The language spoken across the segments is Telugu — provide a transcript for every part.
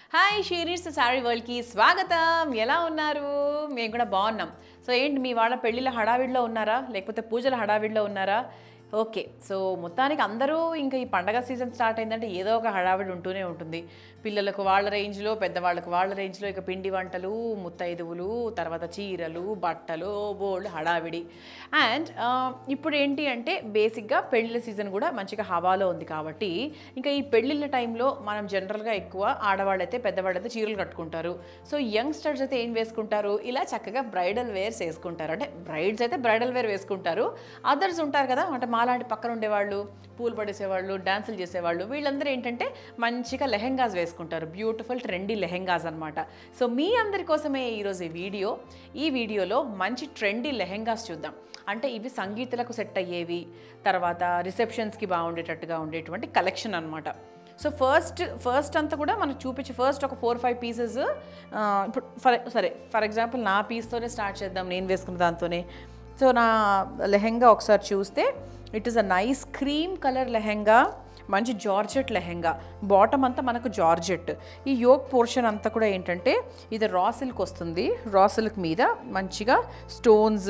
హాయ్ షీరీస్ శారీ వరల్డ్కి స్వాగతం ఎలా ఉన్నారు మేము కూడా బాగున్నాం సో ఏంటి మీ వాళ్ళ పెళ్ళిళ్ళ హడావిడిలో ఉన్నారా లేకపోతే పూజల హడావిడిలో ఉన్నారా ఓకే సో మొత్తానికి అందరూ ఇంకా ఈ పండగ సీజన్ స్టార్ట్ అయిందంటే ఏదో ఒక హడావిడి ఉంటూనే ఉంటుంది పిల్లలకు వాళ్ళ రేంజ్లో పెద్దవాళ్ళకు వాళ్ళ రేంజ్లో ఇక పిండి వంటలు ముత్తైదువులు తర్వాత చీరలు బట్టలు బోల్డ్ హడావిడి అండ్ ఇప్పుడు ఏంటి అంటే బేసిక్గా పెళ్ళిళ్ళ సీజన్ కూడా మంచిగా హవాలో ఉంది కాబట్టి ఇంకా ఈ పెళ్ళిళ్ళ టైంలో మనం జనరల్గా ఎక్కువ ఆడవాళ్ళైతే పెద్దవాళ్ళైతే చీరలు కట్టుకుంటారు సో యంగ్స్టర్స్ అయితే ఏం వేసుకుంటారు ఇలా చక్కగా బ్రైడల్ వేర్స్ వేసుకుంటారు అంటే బ్రైడ్స్ అయితే బ్రైడల్ వేర్ వేసుకుంటారు అదర్స్ ఉంటారు కదా అంటే మాలాంటి పక్కన ఉండేవాళ్ళు పూలు పడేసేవాళ్ళు డాన్సులు చేసేవాళ్ళు వీళ్ళందరూ ఏంటంటే మంచిగా లెహెంగాస్ వేసుకుంటారు బ్యూటిఫుల్ ట్రెండీ లెహెంగాస్ అనమాట సో మీ అందరి కోసమే ఈరోజు ఈ వీడియో ఈ వీడియోలో మంచి ట్రెండీ లెహెంగాస్ చూద్దాం అంటే ఇవి సంగీతలకు సెట్ అయ్యేవి తర్వాత రిసెప్షన్స్కి బాగుండేటట్టుగా ఉండేటువంటి కలెక్షన్ అనమాట సో ఫస్ట్ ఫస్ట్ అంతా కూడా మనకు చూపించి ఫస్ట్ ఒక ఫోర్ ఫైవ్ పీసెస్ ఇప్పుడు ఫర్ సరే ఫర్ ఎగ్జాంపుల్ నా పీస్తోనే స్టార్ట్ చేద్దాం నేను వేసుకున్న దాంతోనే సో నా లెహెంగా ఒకసారి చూస్తే it is a nice cream colour lehenga మంచి జార్జెట్ లెహెంగా బాటమ్ అంతా మనకు జార్జెట్ ఈ యోక్ పోర్షన్ అంతా కూడా ఏంటంటే ఇది రా సిల్క్ వస్తుంది రా సిల్క్ మీద మంచిగా స్టోన్స్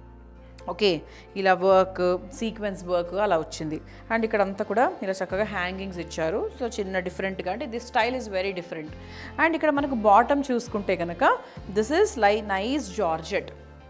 ఓకే ఇలా వర్క్ సీక్వెన్స్ వర్క్ అలా వచ్చింది అండ్ ఇక్కడ అంతా కూడా ఇలా చక్కగా హ్యాంగింగ్స్ ఇచ్చారు సో చిన్న డిఫరెంట్గా అంటే this style is very different and ఇక్కడ మనకు బాటమ్ చూసుకుంటే కనుక this is like nice georgette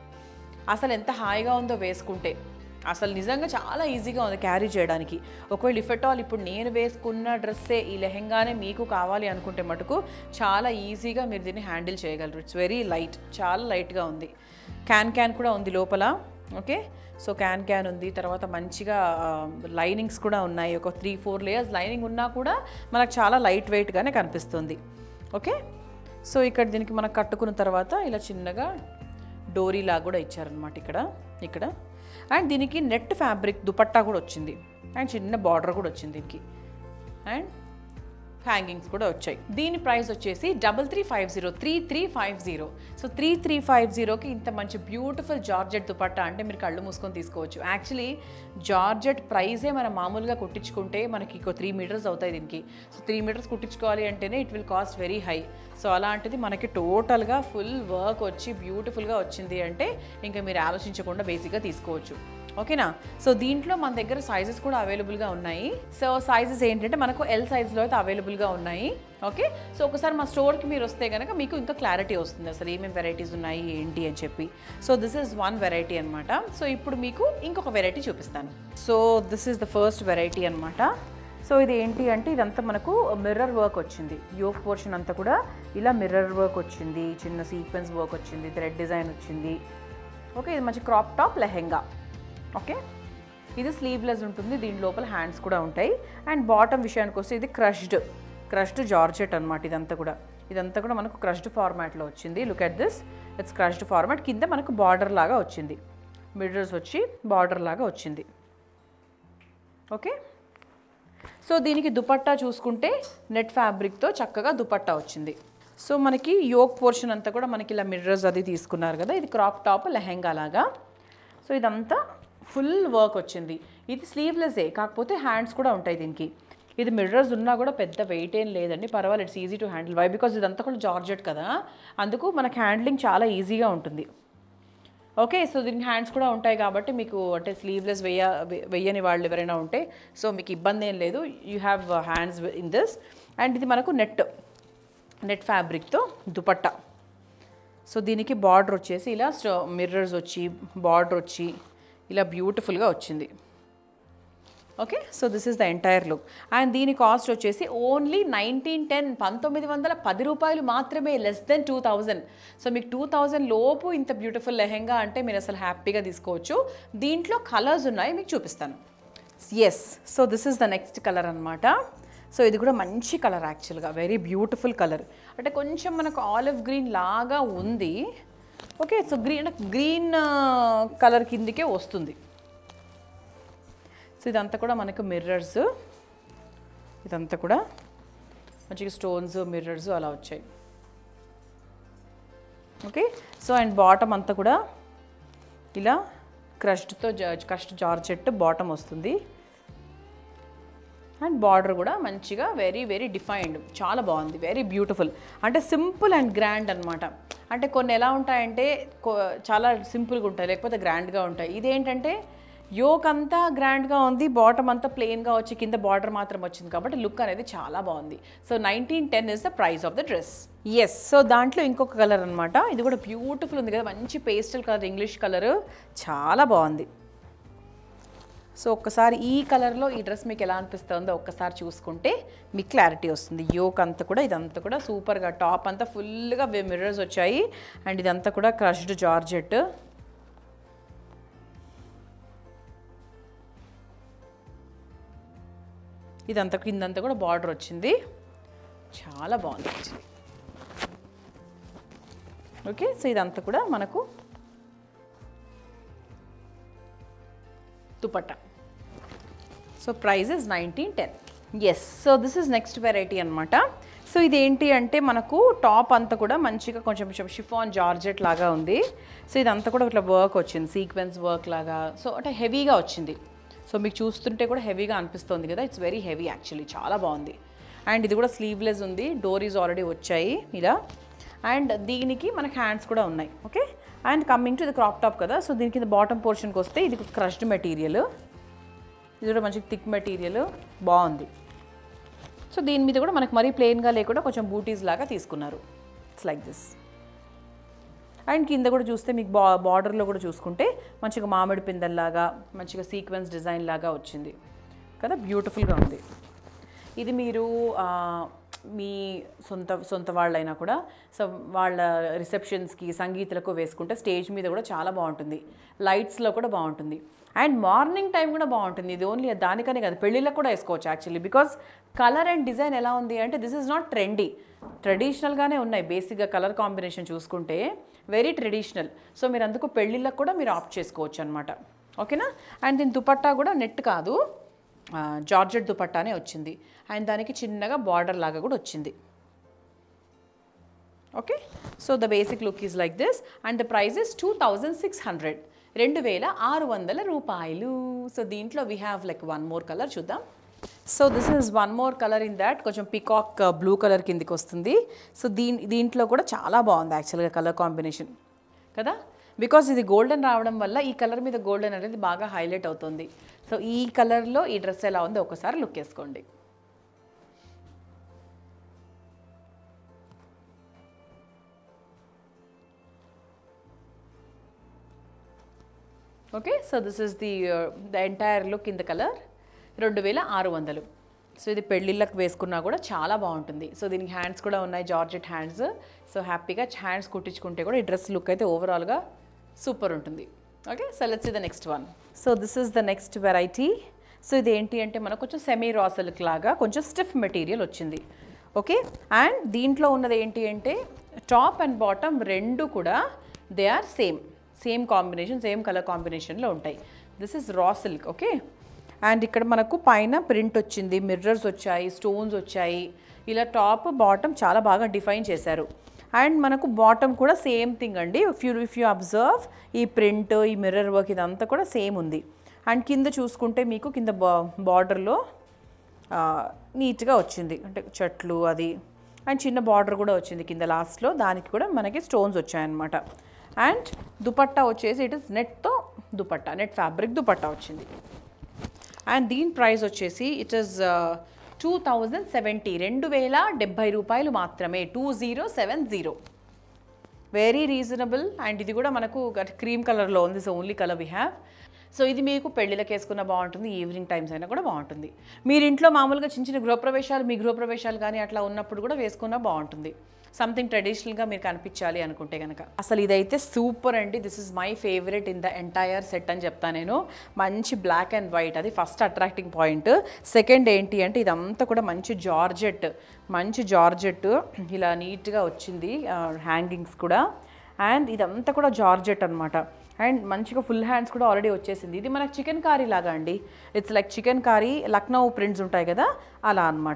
అసలు ఎంత హాయిగా ఉందో వేసుకుంటే అసలు నిజంగా చాలా ఈజీగా ఉంది క్యారీ చేయడానికి ఒకవేళ ఇఫ్ ఎట్ ఆల్ ఇప్పుడు నేను వేసుకున్న డ్రెస్సే ఈ లెహెంగానే మీకు కావాలి అనుకుంటే మటుకు చాలా ఈజీగా మీరు దీన్ని హ్యాండిల్ చేయగలరు ఇట్స్ వెరీ లైట్ చాలా లైట్గా ఉంది క్యాన్ క్యాన్ కూడా ఉంది లోపల ఓకే సో క్యాన్ క్యాన్ ఉంది తర్వాత మంచిగా లైనింగ్స్ కూడా ఉన్నాయి ఒక త్రీ ఫోర్ లేయర్స్ లైనింగ్ ఉన్నా కూడా మనకు చాలా లైట్ వెయిట్గానే కనిపిస్తుంది ఓకే సో ఇక్కడ దీనికి మనం కట్టుకున్న తర్వాత ఇలా చిన్నగా డోరీ లాగా కూడా ఇచ్చారనమాట ఇక్కడ ఇక్కడ అండ్ దీనికి నెట్ ఫ్యాబ్రిక్ దుపట్టా కూడా వచ్చింది అండ్ చిన్న బార్డర్ కూడా వచ్చింది దీనికి అండ్ హ్యాంగింగ్స్ కూడా వచ్చాయి దీని ప్రైస్ వచ్చేసి double three five zero three three five zero so three three five జీరోకి ఇంత మంచి బ్యూటిఫుల్ జార్జెట్ దుపట్టా అంటే మీరు కళ్ళు మూసుకొని తీసుకోవచ్చు యాక్చువల్లీ జార్జెట్ ప్రైజే మనం మామూలుగా కుట్టించుకుంటే మనకి ఇంకో త్రీ మీటర్స్ అవుతాయి దీనికి సో త్రీ మీటర్స్ కుట్టించుకోవాలి అంటేనే it will cost very high so అలాంటిది మనకి టోటల్గా ఫుల్ వర్క్ వచ్చి బ్యూటిఫుల్గా వచ్చింది అంటే ఇంకా మీరు ఆలోచించకుండా బేసిక్గా తీసుకోవచ్చు ఓకేనా సో దీంట్లో మన దగ్గర సైజెస్ కూడా అవైలబుల్గా ఉన్నాయి సో సైజెస్ ఏంటంటే మనకు ఎల్ సైజ్లో అయితే అవైలబుల్గా ఉన్నాయి ఓకే సో ఒకసారి మా స్టోర్కి మీరు వస్తే కనుక మీకు ఇంకా క్లారిటీ వస్తుంది అసలు ఏమేమి వెరైటీస్ ఉన్నాయి ఏంటి అని చెప్పి so this is one variety అనమాట సో ఇప్పుడు మీకు ఇంకొక వెరైటీ చూపిస్తాను so this is the first variety అనమాట సో ఇది ఏంటి అంటే ఇదంతా మనకు మిర్రర్ వర్క్ వచ్చింది యోక్ పోర్షన్ అంతా కూడా ఇలా మిర్రర్ వర్క్ వచ్చింది చిన్న సీక్వెన్స్ వర్క్ వచ్చింది థ్రెడ్ డిజైన్ వచ్చింది ఓకే ఇది మంచి క్రాప్ టాప్ లెహెంగా ఓకే ఇది స్లీవ్లెస్ ఉంటుంది దీని లోపల హ్యాండ్స్ కూడా ఉంటాయి అండ్ బాటమ్ విషయానికి వస్తే ఇది క్రష్డ్ క్రష్డ్ జార్జెట్ అనమాట ఇదంతా కూడా ఇదంతా కూడా మనకు క్రష్డ్ ఫార్మాట్లో వచ్చింది look at this it's crushed format కింద మనకు బార్డర్ లాగా వచ్చింది మిడ్రస్ వచ్చి బార్డర్ లాగా వచ్చింది ఓకే సో దీనికి దుపట్టా చూసుకుంటే నెట్ ఫ్యాబ్రిక్తో చక్కగా దుపట్టా వచ్చింది సో మనకి యోక్ పోర్షన్ అంతా కూడా మనకి ఇలా మిర్రర్స్ అది తీసుకున్నారు కదా ఇది క్రాప్ టాప్ లెహెంగా లాగా సో ఇదంతా ఫుల్ వర్క్ వచ్చింది ఇది స్లీవ్లెస్సే కాకపోతే హ్యాండ్స్ కూడా ఉంటాయి దీనికి ఇది మిర్రర్స్ ఉన్నా కూడా పెద్ద వెయిట్ ఏం లేదండి పర్వాలేదు it's easy to handle why because ఇదంతా కూడా జార్జెట్ కదా అందుకు మనకు హ్యాండ్లింగ్ చాలా ఈజీగా ఉంటుంది ఓకే సో దీనికి హ్యాండ్స్ కూడా ఉంటాయి కాబట్టి మీకు అంటే స్లీవ్లెస్ వెయ్య వెయ్యని వాళ్ళు ఎవరైనా ఉంటే సో మీకు ఇబ్బంది ఏం లేదు you have hands in this and ఇది మనకు నెట్ నెట్ ఫ్యాబ్రిక్తో దుపట్టా సో దీనికి బార్డర్ వచ్చేసి ఇలా మిర్రర్స్ వచ్చి బార్డర్ వచ్చి ఇలా బ్యూటిఫుల్గా వచ్చింది okay so this is the entire look and దీని కాస్ట్ వచ్చేసి ఓన్లీ నైన్టీన్ టెన్ పంతొమ్మిది వందల పది రూపాయలు మాత్రమే less then two thousand so మీకు టూ థౌజండ్ లోపు ఇంత బ్యూటిఫుల్ లెహెంగా అంటే మీరు అసలు హ్యాపీగా తీసుకోవచ్చు దీంట్లో కలర్స్ ఉన్నాయి మీకు చూపిస్తాను yes so this is the next colour అనమాట సో ఇది కూడా మంచి కలర్ యాక్చువల్గా వెరీ బ్యూటిఫుల్ కలర్ అంటే కొంచెం మనకు ఆలివ్ గ్రీన్ లాగా ఉంది ఓకే సో గ్రీన్ అంటే గ్రీన్ కలర్ కిందికే వస్తుంది సో ఇదంతా కూడా మనకు మిర్రర్స్ ఇదంతా కూడా మంచిగా స్టోన్స్ మిర్రర్స్ అలా వచ్చాయి ఓకే సో అండ్ బాటమ్ అంతా కూడా ఇలా క్రష్డ్తో క్రష్డ్ జార్జెట్ బాటమ్ వస్తుంది అండ్ బార్డర్ కూడా మంచిగా వెరీ వెరీ డిఫైన్డ్ చాలా బాగుంది వెరీ బ్యూటిఫుల్ అంటే సింపుల్ అండ్ గ్రాండ్ అనమాట అంటే కొన్ని ఎలా ఉంటాయంటే కొ- చాలా సింపుల్గా ఉంటాయి లేకపోతే గ్రాండ్గా ఉంటాయి ఇదేంటంటే యోక్ అంతా గ్రాండ్గా ఉంది బాటమ్ అంతా ప్లెయిన్గా వచ్చి కింద బార్డర్ మాత్రం వచ్చింది కాబట్టి లుక్ అనేది చాలా బాగుంది so nineteen ten is the price of the dress yes so దాంట్లో ఇంకొక కలర్ అనమాట ఇది కూడా బ్యూటిఫుల్ ఉంది కదా మంచి పేస్టల్ కలర్ ఇంగ్లీష్ కలర్ చాలా బాగుంది సో ఒక్కసారి ఈ కలర్లో ఈ డ్రెస్ మీకు ఎలా అనిపిస్తుందో ఒక్కసారి చూసుకుంటే మీకు క్లారిటీ వస్తుంది యోక్ అంతా కూడా ఇదంతా కూడా సూపర్గా టాప్ అంతా ఫుల్గా మిర్రర్స్ వచ్చాయి అండ్ ఇదంతా కూడా క్రష్డ్ జార్జెట్ ఇదంతా కిందంతా కూడా బార్డర్ వచ్చింది చాలా బాగుంది యాక్చువల్లీ ఓకే సో ఇదంతా కూడా మనకు dupatta so price is nineteen ten yes so this is next variety అనమాట సో ఇది ఏంటి అంటే మనకు టాప్ అంతా కూడా మంచిగా కొంచెం కొంచెం షిఫాన్ జార్జెట్ లాగా ఉంది సో ఇదంతా కూడా ఇట్లా వర్క్ వచ్చింది సీక్వెన్స్ వర్క్ లాగా సో అంటే హెవీగా వచ్చింది సో మీకు చూస్తుంటే కూడా హెవీగా అనిపిస్తుంది కదా ఇట్స్ వెరీ హెవీ యాక్చువల్లీ చాలా బాగుంది అండ్ ఇది కూడా స్లీవ్లెస్ ఉంది డోరీస్ ఆల్రెడీ వచ్చాయి ఇలా అండ్ దీనికి మనకి హ్యాండ్స్ కూడా ఉన్నాయి ఓకే అండ్ కమింగ్ టు ఇది క్రాప్ టాప్ కదా సో దీనికి కింద బాటమ్ పోర్షన్కి వస్తే ఇది క్రష్డ్ మెటీరియల్ ఇది కూడా మంచి థిక్ మెటీరియల్ బాగుంది సో దీని మీద కూడా మనకు మరీ ప్లెయిన్గా లేకుండా కొంచెం బూటీస్ లాగా తీసుకున్నారు ఇట్స్ లైక్ దిస్ అండ్ కింద కూడా చూస్తే మీకు బా బార్డర్లో కూడా చూసుకుంటే మంచిగా మామిడి పిందల్లాగా మంచిగా సీక్వెన్స్ డిజైన్ లాగా వచ్చింది కదా బ్యూటిఫుల్గా ఉంది ఇది మీరు ఆ, మీ సొంత సొంత వాళ్ళైనా కూడా సో వాళ్ళ రిసెప్షన్స్కి సంగీతులకు వేసుకుంటే స్టేజ్ మీద కూడా చాలా బాగుంటుంది లైట్స్లో కూడా బాగుంటుంది అండ్ మార్నింగ్ టైం కూడా బాగుంటుంది ఇది ఓన్లీ దానికనే కాదు పెళ్ళిళ్ళకి కూడా వేసుకోవచ్చు actually because colour and design ఎలా ఉంది అంటే దిస్ ఇస్ నాట్ ట్రెండీ ట్రెడిషనల్గానే ఉన్నాయి బేసిక్గా కలర్ కాంబినేషన్ చూసుకుంటే వెరీ ట్రెడిషనల్ సో మీరు అందుకు పెళ్ళిళ్ళకి కూడా మీరు ఆప్ట్ చేసుకోవచ్చు అనమాట ఓకేనా అండ్ దీని దుపట్టా కూడా నెట్ కాదు ఆ, జార్జెట్ దుపట్టానే వచ్చింది అండ్ దానికి చిన్నగా బార్డర్ లాగా కూడా వచ్చింది okay so the basic look is like this and the price is two thousand six hundred రెండు వేల ఆరు వందల రూపాయలు సో దీంట్లో we have like one more colour చూద్దాం so this is one more colour in that కొంచెం పికాక్ బ్లూ కలర్ కిందికి వస్తుంది సో దీని దీంట్లో కూడా చాలా బాగుంది యాక్చువల్గా కలర్ కాంబినేషన్ కదా బికాస్ ఇది గోల్డెన్ రావడం వల్ల ఈ కలర్ మీద గోల్డెన్ అనేది బాగా హైలైట్ అవుతుంది సో ఈ కలర్లో ఈ డ్రెస్ ఎలా ఉందో ఒకసారి లుక్ వేసుకోండి okay so this is the the entire look in the colour రెండు వేల ఆరు వందలు సో ఇది పెళ్ళిళ్ళకి వేసుకున్నా కూడా చాలా బాగుంటుంది సో దీనికి హ్యాండ్స్ కూడా ఉన్నాయి జార్జెట్ హ్యాండ్స్ సో హ్యాపీగా హ్యాండ్స్ కుట్టించుకుంటే కూడా ఈ డ్రెస్ లుక్ అయితే ఓవరాల్గా సూపర్ ఉంటుంది okay so let's the next one so this is the next variety so ఇది ఏంటి అంటే మనకు కొంచెం సెమీ రా సిల్క్ లాగా కొంచెం స్టిఫ్ మెటీరియల్ వచ్చింది ఓకే అండ్ దీంట్లో ఉన్నది ఏంటి అంటే టాప్ అండ్ బాటమ్ రెండు కూడా they are same same combination same colour కాంబినేషన్లో ఉంటాయి this is raw silk okay and ఇక్కడ మనకు పైన ప్రింట్ వచ్చింది మిర్రర్స్ వచ్చాయి స్టోన్స్ వచ్చాయి ఇలా టాప్ బాటమ్ చాలా బాగా డిఫైన్ చేశారు అండ్ మనకు బాటమ్ కూడా సేమ్ థింగ్ అండి if you if you observe ఈ ప్రింట్ ఈ మిర్రర్ వర్క్ ఇదంతా కూడా సేమ్ ఉంది అండ్ కింద చూసుకుంటే మీకు కింద బా బార్డర్లో నీట్గా వచ్చింది అంటే చెట్లు అది అండ్ చిన్న బార్డర్ కూడా వచ్చింది కింద లాస్ట్లో దానికి కూడా మనకి స్టోన్స్ వచ్చాయన్నమాట అండ్ దుపట్టా వచ్చేసి ఇట్ ఇస్ నెట్తో దుపట్టా నెట్ ఫ్యాబ్రిక్ దుపట్టా వచ్చింది అండ్ దీని ప్రైస్ వచ్చేసి it is two thousand seventy రెండు వేల డెబ్భై రూపాయలు మాత్రమే two zero seven zero very reasonable and ఇది కూడా మనకు క్రీమ్ కలర్లో ఉంది so only colour we have so ఇది మీకు పెళ్ళిళ్ళకి వేసుకున్న బాగుంటుంది ఈవినింగ్ టైమ్స్ అయినా కూడా బాగుంటుంది మీరు ఇంట్లో మామూలుగా చిన్న చిన్న గృహప్రవేశాలు మీ గృహప్రవేశాలు కానీ అట్లా ఉన్నప్పుడు కూడా వేసుకున్నా బాగుంటుంది సంథింగ్ ట్రెడిషనల్గా మీరు కనిపించాలి అనుకుంటే కనుక అసలు ఇదైతే సూపర్ అండి this is my favourite in the entire set అని చెప్తాను నేను మంచి బ్లాక్ అండ్ వైట్ అది ఫస్ట్ అట్రాక్టింగ్ పాయింట్ సెకండ్ ఏంటి అంటే ఇదంతా కూడా మంచి జార్జెట్ మంచి జార్జెట్ ఇలా నీట్గా వచ్చింది హ్యాంగింగ్స్ కూడా అండ్ ఇదంతా కూడా జార్జెట్ అనమాట అండ్ మంచిగా ఫుల్ హ్యాండ్స్ కూడా ఆల్రెడీ వచ్చేసింది ఇది మనకు చికెన్ కారీ లాగా అండి it's like chikankari Lucknow prints ఉంటాయి కదా అలా అనమాట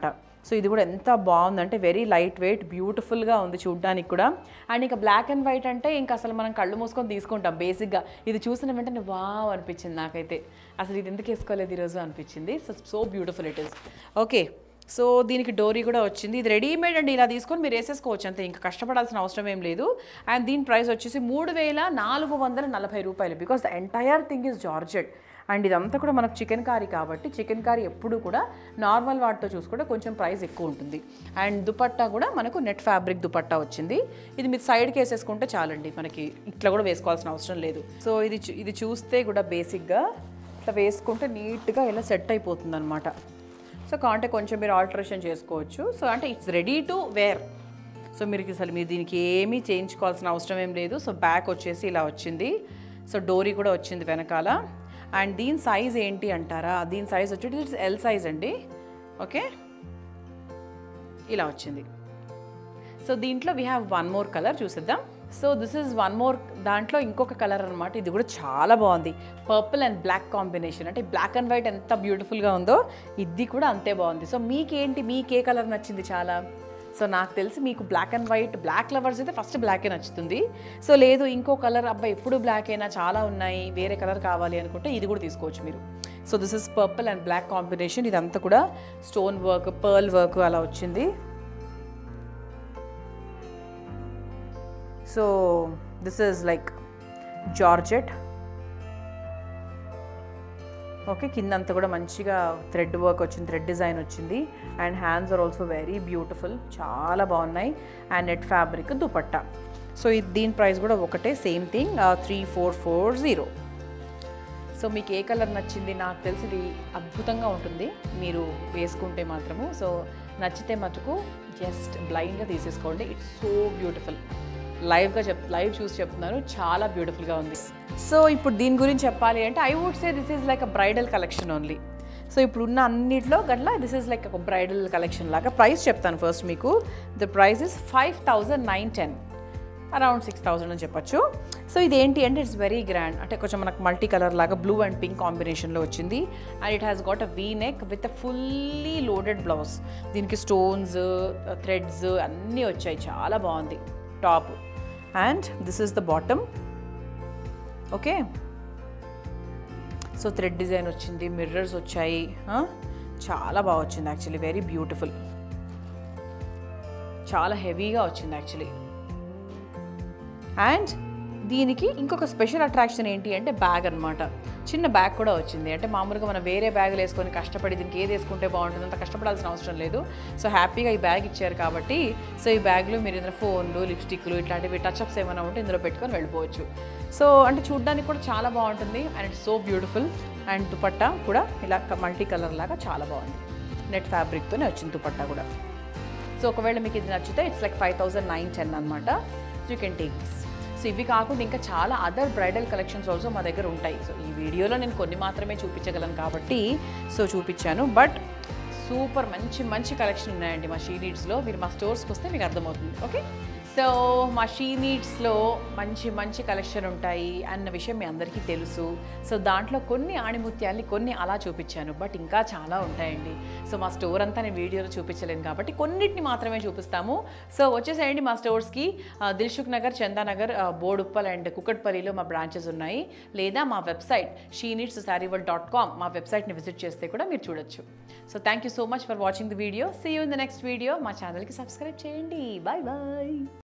సో ఇది కూడా ఎంత బాగుందంటే వెరీ లైట్ వెయిట్ బ్యూటిఫుల్గా ఉంది చూడడానికి కూడా అండ్ ఇంకా బ్లాక్ అండ్ వైట్ అంటే ఇంకా అసలు మనం కళ్ళు మూసుకొని తీసుకుంటాం బేసిక్గా ఇది చూసిన వెంటనే వావ్ అనిపించింది నాకైతే అసలు ఇది ఎందుకు వేసుకోలేదు ఈరోజు అనిపించింది so so beautiful it is okay so దీనికి డోరీ కూడా వచ్చింది ఇది రెడీమేడ్ అండి ఇలా తీసుకొని మీరు వేసేసుకోవచ్చు అంతే ఇంకా కష్టపడాల్సిన అవసరం ఏం లేదు అండ్ దీని ప్రైస్ వచ్చేసి మూడు వేల నాలుగు వందల నలభై రూపాయలు because the entire thing is georgette and ఇదంతా కూడా మనకు చికెన్ కారీ కాబట్టి చికెన్ కారీ ఎప్పుడు కూడా నార్మల్ వాటితో చూసుకుంటే కొంచెం ప్రైస్ ఎక్కువ ఉంటుంది అండ్ దుపట్టా కూడా మనకు నెట్ ఫ్యాబ్రిక్ దుపట్టా వచ్చింది ఇది మీరు సైడ్కి వేసేసుకుంటే చాలండి మనకి ఇట్లా కూడా వేసుకోవాల్సిన అవసరం లేదు సో ఇది చూ- ఇది చూస్తే కూడా బేసిక్గా ఇట్లా వేసుకుంటే నీట్గా ఇలా సెట్ అయిపోతుంది అనమాట సో కాంటే కొంచెం మీరు ఆల్టరేషన్ చేసుకోవచ్చు సో అంటే it's ready to wear so మీరు అసలు మీరు దీనికి ఏమీ చేయించుకోవాల్సిన అవసరం ఏం లేదు సో బ్యాక్ వచ్చేసి ఇలా వచ్చింది సో డోరీ కూడా వచ్చింది వెనకాల అండ్ దీని సైజ్ ఏంటి అంటారా దీని సైజ్ వచ్చేసి ఇట్స్ ఎల్ సైజ్ అండి ఓకే ఇలా వచ్చింది సో దీంట్లో we have one more colour చూసిద్దాం so this is one more దాంట్లో ఇంకొక కలర్ అనమాట ఇది కూడా చాలా బాగుంది పర్పుల్ అండ్ బ్లాక్ కాంబినేషన్ అంటే బ్లాక్ అండ్ వైట్ ఎంత బ్యూటిఫుల్గా ఉందో ఇది కూడా అంతే బాగుంది సో మీకేంటి మీకు ఏ కలర్ నచ్చింది చాలా సో నాకు తెలిసి మీకు black and white black lovers అయితే ఫస్ట్ బ్లాకే నచ్చుతుంది సో లేదు ఇంకో కలర్ అబ్బాయి ఎప్పుడు బ్లాక్ అయినా చాలా ఉన్నాయి వేరే కలర్ కావాలి అనుకుంటే ఇది కూడా తీసుకోవచ్చు మీరు so this is purple and black combination ఇదంతా కూడా స్టోన్ వర్క్ పర్ల్ వర్క్ అలా వచ్చింది so this is like georgette okay కిందంతా కూడా మంచిగా థ్రెడ్ వర్క్ వచ్చింది థ్రెడ్ డిజైన్ వచ్చింది and hands are also very beautiful చాలా బాగున్నాయి and net fabric dupatta so ఇది దీని ప్రైస్ కూడా ఒకటే same thing three four four zero so మీకు ఏ కలర్ నచ్చింది నాకు తెలిసి ఇది అద్భుతంగా ఉంటుంది మీరు వేసుకుంటే మాత్రము సో నచ్చితే మటుకు జస్ట్ బ్లైండ్గా తీసేసుకోండి ఇట్స్ సో బ్యూటిఫుల్ లైవ్గా చెప్ లైవ్ చూసి చెప్తున్నాను చాలా బ్యూటిఫుల్గా ఉంది సో ఇప్పుడు దీని గురించి చెప్పాలి అంటే I would say this is like a bridal collection only so ఇప్పుడు ఉన్న అన్నిట్లో గట్లా దిస్ ఈజ్ లైక్ ఒక బ్రైడల్ కలెక్షన్ లాగా ప్రైస్ చెప్తాను ఫస్ట్ మీకు the price is five thousand nine ten around six thousand అని చెప్పొచ్చు సో ఇది ఏంటి అంటే ఇట్స్ వెరీ గ్రాండ్ అంటే కొంచెం మనకు మల్టీ కలర్ లాగా బ్లూ అండ్ పింక్ కాంబినేషన్లో వచ్చింది and it has got a V neck with a fully loaded blouse దీనికి స్టోన్స్ థ్రెడ్స్ అన్నీ వచ్చాయి చాలా బాగుంది top and this is the bottom okay so thread design వచ్చింది మిర్రర్స్ వచ్చాయి ఆ? చాలా బాగా వచ్చింది యాక్చువల్లీ వెరీ బ్యూటిఫుల్ చాలా హెవీగా వచ్చింది యాక్చువల్లీ అండ్ దీనికి ఇంకొక స్పెషల్ అట్రాక్షన్ ఏంటి అంటే బ్యాగ్ అన్నమాట చిన్న బ్యాగ్ కూడా వచ్చింది అంటే మామూలుగా మనం వేరే బ్యాగులు వేసుకొని కష్టపడి దీనికి ఏది వేసుకుంటే బాగుంటుంది అంత కష్టపడాల్సిన అవసరం లేదు సో హ్యాపీగా ఈ బ్యాగ్ ఇచ్చారు కాబట్టి సో ఈ బ్యాగ్లో మీరు ఇందులో ఫోన్లు లిప్స్టిక్లు ఇట్లాంటివి టచ్అప్స్ ఏమైనా ఉంటే ఇందులో పెట్టుకొని వెళ్ళిపోవచ్చు సో అంటే చూడడానికి కూడా చాలా బాగుంటుంది and it's so beautiful and dupatta కూడా ఇలా మల్టీ కలర్ లాగా చాలా బాగుంది నెట్ ఫ్యాబ్రిక్తోనే వచ్చింది దుపట్టా కూడా సో ఒకవేళ మీకు ఇది నచ్చితే it's like five thousand nine ten అనమాట you can take this so ఇవి కాకుండా ఇంకా చాలా అదర్ బ్రైడల్ కలెక్షన్స్ ఆల్సో మా దగ్గర ఉంటాయి సో ఈ వీడియోలో నేను కొన్ని మాత్రమే చూపించగలను కాబట్టి సో చూపించాను బట్ సూపర్ మంచి మంచి కలెక్షన్ ఉన్నాయండి మా షీ నీడ్స్లో మీరు మా స్టోర్స్కి వస్తే మీకు అర్థమవుతుంది ఓకే సో మా షీ నీడ్స్లో మంచి మంచి కలెక్షన్ ఉంటాయి అన్న విషయం మీ అందరికీ తెలుసు సో దాంట్లో కొన్ని ఆణిముత్యాల్ని కొన్ని అలా చూపించాను బట్ ఇంకా చాలా ఉంటాయండి సో మా స్టోర్ అంతా నేను వీడియోలో చూపించలేను కాబట్టి కొన్నిటిని మాత్రమే చూపిస్తాము సో వచ్చేసేయండి మా స్టోర్స్కి ఆ, దిల్సుఖ్ నగర్ చందానగర్ ఆ, బోడుప్పల్ అండ్ కుకట్పల్లిలో మా బ్రాంచెస్ ఉన్నాయి లేదా మా website She Needs saree world dot com మా వెబ్సైట్ని విజిట్ చేస్తే కూడా మీరు చూడొచ్చు so thank you so much for watching the video see you in the next video మా ఛానల్కి సబ్స్క్రైబ్ చేయండి బాయ్ బాయ్